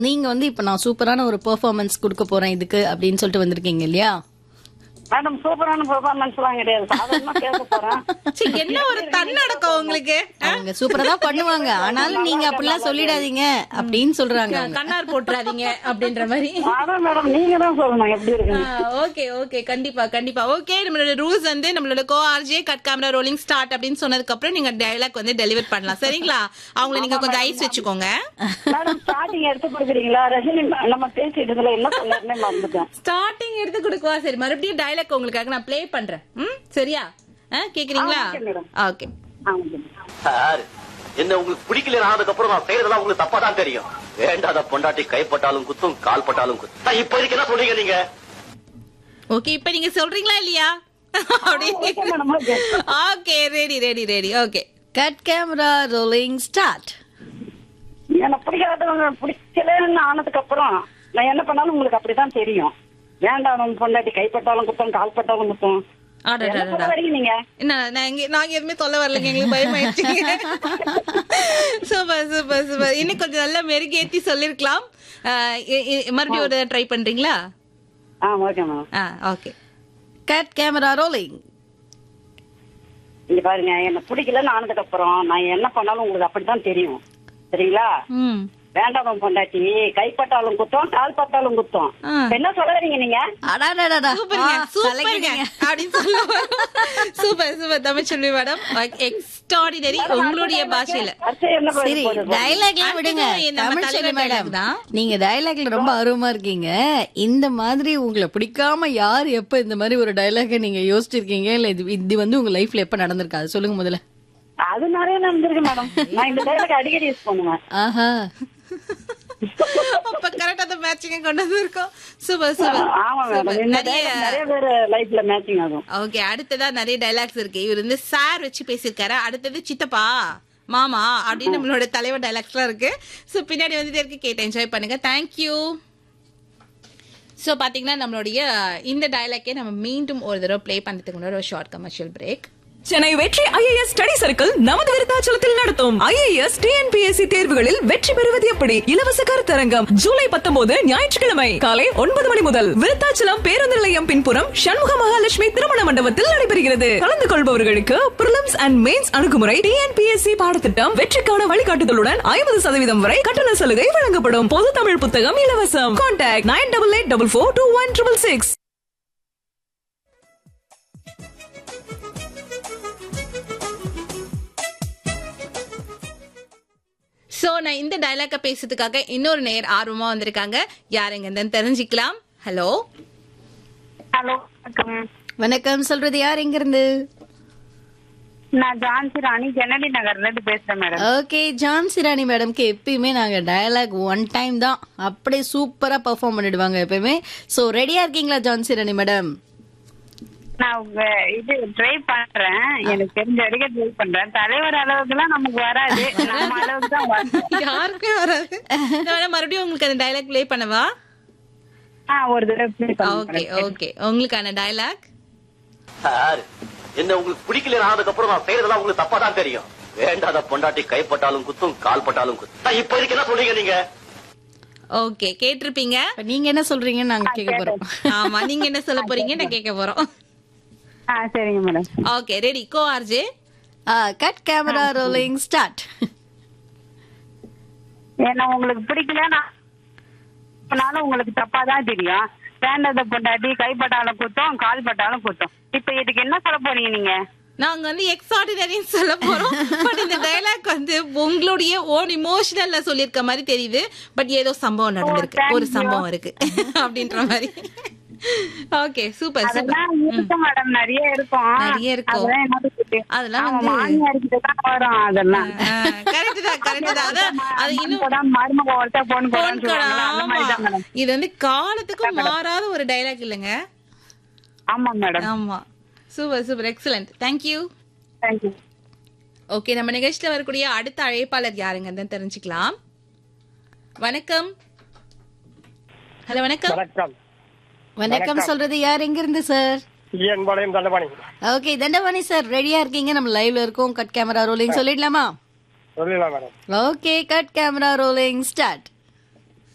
நீங்க வந்து இப்ப நான் சூப்பரான ஒரு பெர்ஃபார்மன்ஸ் கொடுக்க போறேன் இதுக்கு அப்படின்னு சொல்லிட்டு வந்திருக்கீங்க இல்லையா மேடம் சூப்பரான பெர்ஃபார்மன்ஸ் எல்லாம் கிடையாது சாதாரணமா பேச போறேன் சீ, என்ன ஒரு தன்னடக்கம் உங்களுக்கு அவங்க சூப்பரா தான் பண்ணுவாங்க ஆனாலும் நீங்க அப்படிலாம் சொல்லிடாதீங்க அப்படின்னு சொல்றாங்க அவங்க. கண்ணார் போட்டுறாதீங்க அப்படின்ற மாதிரி அதான் மேடம் நீங்க தான் சொல்லணும் எப்படி இருக்குன்னு ஓகே ஓகே கண்டிப்பா கண்டிப்பா ஓகே நம்மளோட ரூல்ஸ் வந்து நம்மளோட co RJ cut camera rolling start அப்படின்னு சொன்னதுக்கு அப்புறம் நீங்க டைலாக் வந்து டெலிவர் பண்ணலாம் சரிங்களா அவங்கள நீங்க கொஞ்சம் ஐஸ் வச்சுக்கோங்க மேடம் ஸ்டார்டிங் எடுத்து கொடுக்குறீங்களா ரஜினி நம்ம பேசிட்டு இதுல என்ன சொல்லாருன்னு மறந்துட்டேன் ஸ்டார்டிங் எடுத்து கொடுக்குவா சரி மறுபடியும் டைலாக் உங்களுக்காக நான் ப்ளே பண்றேன் ம் சரியா ஆ, கேக்குறீங்களா ஆ, okay, madam. ஓகே ஆமாம் சார் என்ன உங்களுக்கு பிடிக்கல ஆனதுக்கு அப்புறம் நான் செய்யறதெல்லாம் உங்களுக்கு தப்பா தான் தெரியும் வேண்டாத பொண்டாட்டி கைப்பட்டாலும் குத்தும் கால் பட்டாலும் குத்தும் நான் இப்ப இதுக்கு என்ன சொல்றீங்க நீங்க ஓகே இப்ப நீங்க சொல்றீங்களா இல்லையா அப்படி okay madam okay okay ready ready ready okay cut camera rolling start எனக்கு பிடிக்காதவங்க பிடிக்கலன்னு ஆனதுக்கு அப்புறம் நான் என்ன பண்ணாலும் உங்களுக்கு அப்படிதான் தெரியும் வேண்டாம் பொண்டாட்டி கைப்பட்டாலும் குத்தம் கால் பட்டாலும் குத்தம் என்ன அடடடடா. சொல்ல வரீங்க நீங்க என்ன நான் இங்க நாங்க எதுவுமே சொல்ல வரலங்க எங்களுக்கு பயமாயிடுச்சுங்க சூப்பர் சூப்பர் சூப்பர் இன்னும் கொஞ்சம் நல்லா மெருகேத்தி சொல்லிருக்கலாம் ஆஹ் இ- இ- மறுபடியும் ஒரு ட்ரை பண்றீங்களா ஆ ஓகே மேடம் ஆ ஓகே கட் கேமரா ரோலிங் இங்க பாருங்க என்ன பிடிக்கலன்னு ஆனதுக்கு அப்புறம் நான் என்ன பண்ணாலும் உங்களுக்கு அப்படித்தான் தெரியும் சரிங்களா ம் வேண்டாம் பொண்டாட்டி கைப்பட்டாலும் குத்தம் கால் பட்டாலும் குத்தம் ஆ. இப்ப என்ன சொல்ல வரீங்க நீங்க அடாடாடா சூப்பருங்க ஆ, சூப்பருங்க கலக்கிட்டீங்க. அப்படின்னு சொல்லுவாங்க super super Tamilselvi madam extraordinary உங்களுடைய பாஷையில அடுத்து என்ன பண்ண சரி போறது? டயலாக்லாம் விடுங்க அடுத்தது நம்ம தமிழ் சொல்லு தலைவர் மேடம் dialogue தான். நீங்க டயலாக்ல ரொம்ப ஆர்வமா இருக்கீங்க இந்த மாதிரி உங்களை பிடிக்காம யார் எப்ப இந்த மாதிரி ஒரு டயலாக நீங்க யோசிச்சிருக்கீங்க இல்ல இது இது வந்து உங்க லைஃப்ல எப்ப நடந்திருக்கா அது சொல்லுங்க முதல்ல அது நிறைய நடந்திருக்கு மேடம் நான் இந்த டைலாக் அடிக்கடி யூஸ் பண்ணுவேன் ஆஹா அப்ப கரெக்டா அந்த மேட்சிங்க கொண்டு வந்திருக்கோம் சூப்பர் சூப்பர் ஆமா மேடம் இந்த நிறைய dialogue நிறைய பேர் லைஃப்ல மேட்சிங் ஆகும் ஓகே அடுத்ததா நிறைய டைலாக்ஸ் இருக்கு இவர் வந்து சார் வச்சு பேசியிருக்காரு அடுத்தது சித்தப்பா மாமா அப்படின்னு நம்மளோட தலைவர் டைலாக்ஸ்லாம் இருக்கு ஸோ பின்னாடி வந்துட்டே இருக்கு கேட்டு என்ஜாய் பண்ணுங்க தேங்க்யூ ஸோ பார்த்தீங்கன்னா நம்மளுடைய இந்த டைலாக்கே நம்ம மீண்டும் ஒரு தடவை ப்ளே பண்ணுறதுக்கு முன்னாடி ஒரு ஷார்ட் கமர்ஷியல் பிரேக் சென்னை வெற்றி ஐஏஎஸ் ஸ்டடி சர்க்கிள் நமது விருத்தாச்சலத்தில் நடத்தும் ஐஏஎஸ் டிஎன்பிஎஸ்சி தேர்வுகளில் வெற்றி பெறுவது எப்படி இலவச கருத்தரங்கம் ஜூலை பத்தொன்பது ஞாயிற்றுக்கிழமை காலை ஒன்பது மணி முதல் விருத்தாச்சலம் பேருந்து நிலையம் பின்புறம் சண்முக மகாலட்சுமி திருமண மண்டபத்தில் நடைபெறுகிறது கலந்து கொள்பவர்களுக்கு பிரிலிம்ஸ் அண்ட் மெயின்ஸ் அணுகுமுறை டிஎன்பிஎஸ்சி பாடத்திட்டம் வெற்றிக்கான வழிகாட்டுதலுடன் ஐம்பது சதவீதம் வரை கட்டண சலுகை வழங்கப்படும் பொது தமிழ் புத்தகம் இலவசம் contact nine double eight double four two one triple six so நான் இந்த டைலாக்கை பேசுறதுக்காக இன்னொரு நேர் ஆர்வமா வந்திருக்காங்க யாருங்க தெரிஞ்சுக்கலாம் ஹலோ ஹலோ வணக்கம் வணக்கம் சொல்றது யார் எங்க இருந்து நான் ஜான்சி ராணி ஜனனி நகர்ல இருந்து பேசுறேன் மேடம் ஓகே ஜான்சி ராணி மேடம்க்கு எப்பயுமே நாங்க டயலாக் ஒன் டைம் தான் அப்படியே சூப்பரா பெர்ஃபார்ம் பண்ணிடுவாங்க எப்பயுமே சோ ரெடியா இருக்கீங்களா ஜான்சி ராணி மேடம் நான் உங்க இது ட்ரை பண்றேன் எனக்கு தெரிஞ்ச வரைக்கும் ட்ரை பண்றேன் தலைவர் அளவுக்கு எல்லாம் நமக்கு வராது நம்ம அளவுக்கு தான் வரும் யாருக்குமே வராது நான் வேணா மறுபடியும் உங்களுக்கு அந்த டைலாக் ப்ளே பண்ணவா ஆ ஒரு தடவை play பண்ணுங்க ஓகே ஓகே உங்களுக்கான டைலாக் சார் என்ன உங்களுக்கு பிடிக்கல ஆனதுக்கு அப்புறம் நான் செய்யறதெல்லாம் உங்களுக்கு தப்பா தான் தெரியும் வேண்டாத பொண்டாட்டி கைப்பட்டாலும் குத்தும் கால் பட்டாலும் குத்தும் நான் இப்ப இதுக்கு என்ன சொல்றீங்க நீங்க ஓகே கேட்டிருப்பீங்க இப்ப நீங்க என்ன சொல்றீங்கன்னு நாங்க கேட்க போறோம் ஆமா நீங்க என்ன சொல்ல போறீங்க நான் கேட்க போறோம் ஆ சரிங்க madam okay ready go RJ cut camera rolling start ஏன்னா உங்களுக்கு பிடிக்கலன்னா அப்பனாலும் உங்களுக்கு தப்பா தான் தெரியும் வேண்டாத பொண்டாட்டி கைப்பட்டாலும் குத்தம் கால் பட்டாலும் குத்தம் இப்ப இதுக்கு என்ன சொல்ல போறீங்க நீங்க நாங்க வந்து எக்ஸ்ட்ராடினரின்னு சொல்ல போறோம் பட் இந்த டைலாக் வந்து உங்களுடைய ஓன் இமோஷனல்ல சொல்லியிருக்க மாதிரி தெரியுது பட் ஏதோ சம்பவம் நடந்திருக்கு thank ஒரு you. சம்பவம் இருக்கு அப்படின்ற மாதிரி ஓகே சூப்பர் சூப்பர் அதெல்லாம் இருக்கும் மேடம் நிறைய இருக்கும் நிறைய இருக்கும். அதெல்லாம் என்னது தெரியும். அதெல்லாம் ஆமா, வந்து- மாமியார்கிட்ட தான் வரும் அதெல்லாம் கரெக்ட் தான் கரெக்ட் தான் அதான் அது இன்னும் போடாம மருமக ஒருத்தா போன் போன் போடான்னு கடை, சொல்லுவாங்கல்ல, அந்த ஆமா மாதிரி தான் மேடம் இது வந்து காலத்துக்கும் மாறாத ஒரு டைலாக் இல்லைங்க ஆமா மேடம் ஆமா super super excellent thank you thank you okay நம்ம நிகழ்ச்சியில வரக்கூடிய அடுத்த அழைப்பாளர் யாருங்கன்னு தெரிஞ்சுக்கலாம் வணக்கம் ஹலோ வணக்கம் வணக்கம் வணக்கம் சொல்றது யார் எங்க இருந்து சார் என் பாளையம் தண்டபாணி ஓகே தண்டபாணி சார் ரெடியா இருக்கீங்க நம்ம லைவ்ல இருக்கோம் கட் கேமரா ரோலிங் சொல்லிடலாமா சொல்லலாம் madam okay cut camera rolling start